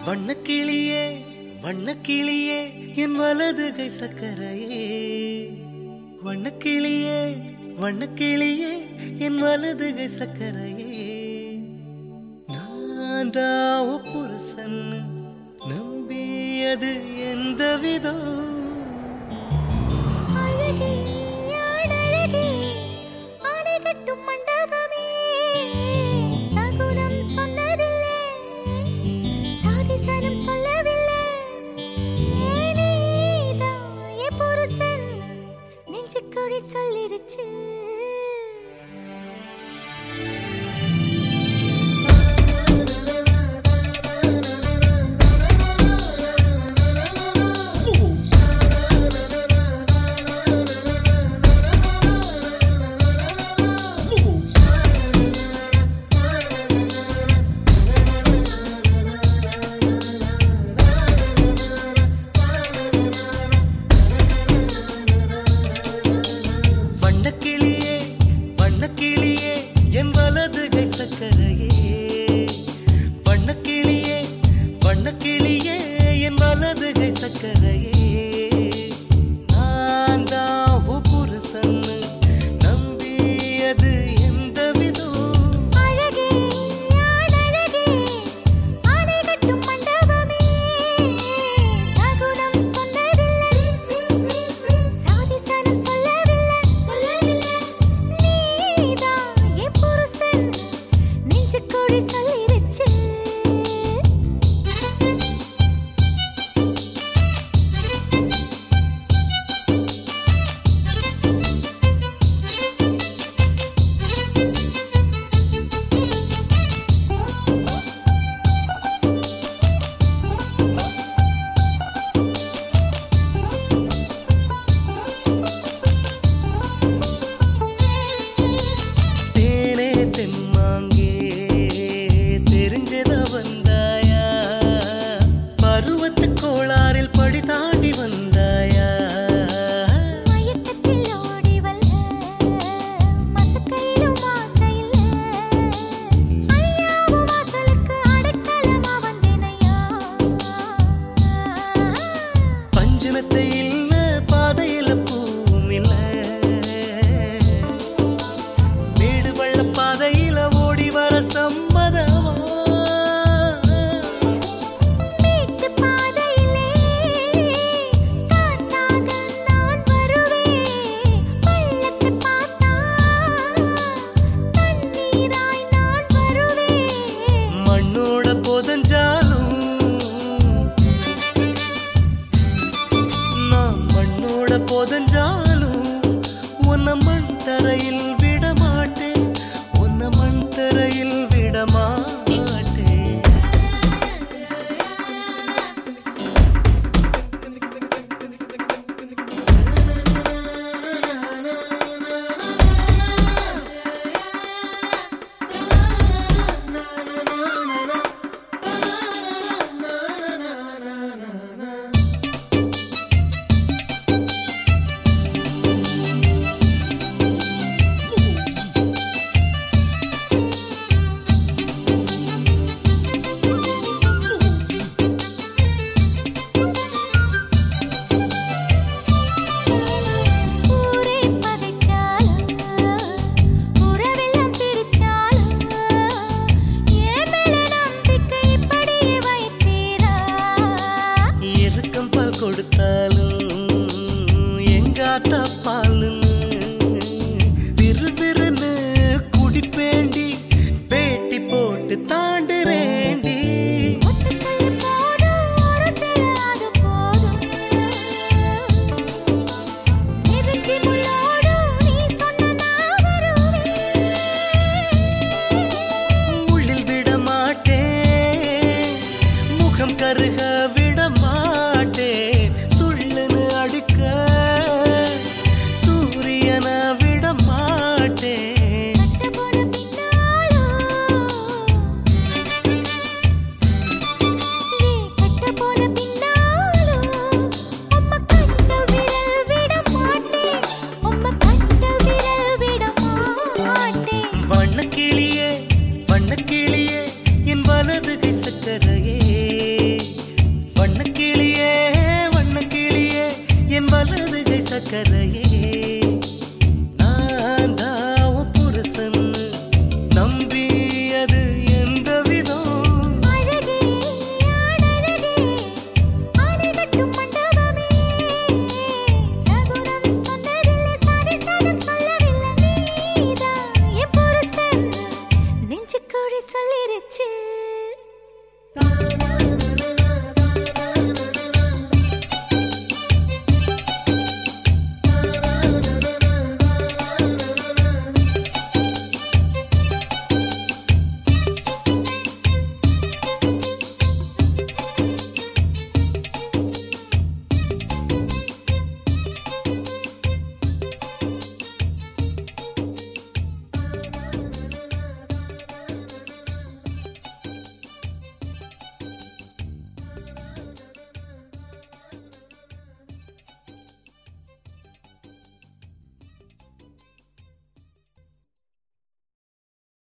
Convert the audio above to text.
வண்ணக்கிளியே வண்ணக்கிளியே என் வலது கை சக்கரையே வண்ணக்கிளியே வண்ணக்கிளியே என் வலது கை சக்கரையே நான் தாவ புருஷன் நம்பியது எந்த விதம் அழகே ஆணழகே ஆனை கட்டும் மண்டபமே சகுனம் சொன்னதில்லை சாதிசனம் சொல்லவில்லை நீதான் என் புருஷன் நெஞ்சுக்குழி சொல்லிருச்சு வண்ணக்கிளியே வண்ணக்கிளியே என் வலது கை சக்கரையே வண்ணக்கிளியே வண்ணக்கிளியே என் வலது கை சக்கரையே நான் தான் உன் புருஷன் நம்பியது எந்த விதம் அழகே ஆணழகே ஆனை கட்டும் மண்டபமே சகுனம் சொன்னதில்லை சாதிசனம் சொல்லவில்லை சொல்லவில்லை நீதான் என் புருஷன் நெஞ்சுக்குழி சொல்லிருச்சு தேனே தென்மாங்கே தெரிஞ்சத வந்தாயா பருவத்து கோளாறில் படி தாண்டி வந்தாயா மயக்கத்தில் ஓடி வல்ல மசக்கையிலும் ஆசை இல்ல ஐயாவு வாசலுக்கு அடைக்கலமா வந்தேனையா பஞ்சமத்தை இல்ல பாதையில பூவும் இல்ல வீடு வள்ள பாதையில ஓடி வர சம்மதமா மீட்டு பாதையிலே காத்தாக நான் வருவேன் பள்ளத்தை பார்த்தா தண்ணீராய் நான் வருவேன் மண்ணோட புதஞ்சாலும் நான் மண்ணோட புதஞ்சாலும் உன்னை மண் தரையில் விட மாட்டேன் உன்னை மண் தரையில் விட மாட்டேன் ஊரே பகைச்சாலும் உறவெல்லாம் பிரிச்சாலும் என் மேல நம்பிக்கை இப்படியே வைப்பீரா எருக்கம் பால் கொடுத்தாலும் எங்காத்தா பாலுன்னு விறுவிறுன்னு குடிப்பேண்டி வேட்டி போட்டு தாண்டுறேண்டி ஒத்த சொல்லு போதும் ஒரு சில அது போதும் நெருஞ்சி முள்ளோடு நீ சொன்ன நான் வருவேன் உள்ளில் விட மாட்டேன் முகம் கருக விட மாட்டேன் சுள்ளுன்னு அடுக்க சூரியன விட மாட்டேன் கட்ட போன பின்னாலும் ஏ கட்ட போன பின்னாலும் உம்ம கட்ட விரல் விட மாட்டேன் உம்ம கட்ட விரல் விட மாட்டேன் வண்ணக்கிளியே வண்ணக்கிளியே என் வலது கை சக்கரையே தள்ளிருச்சு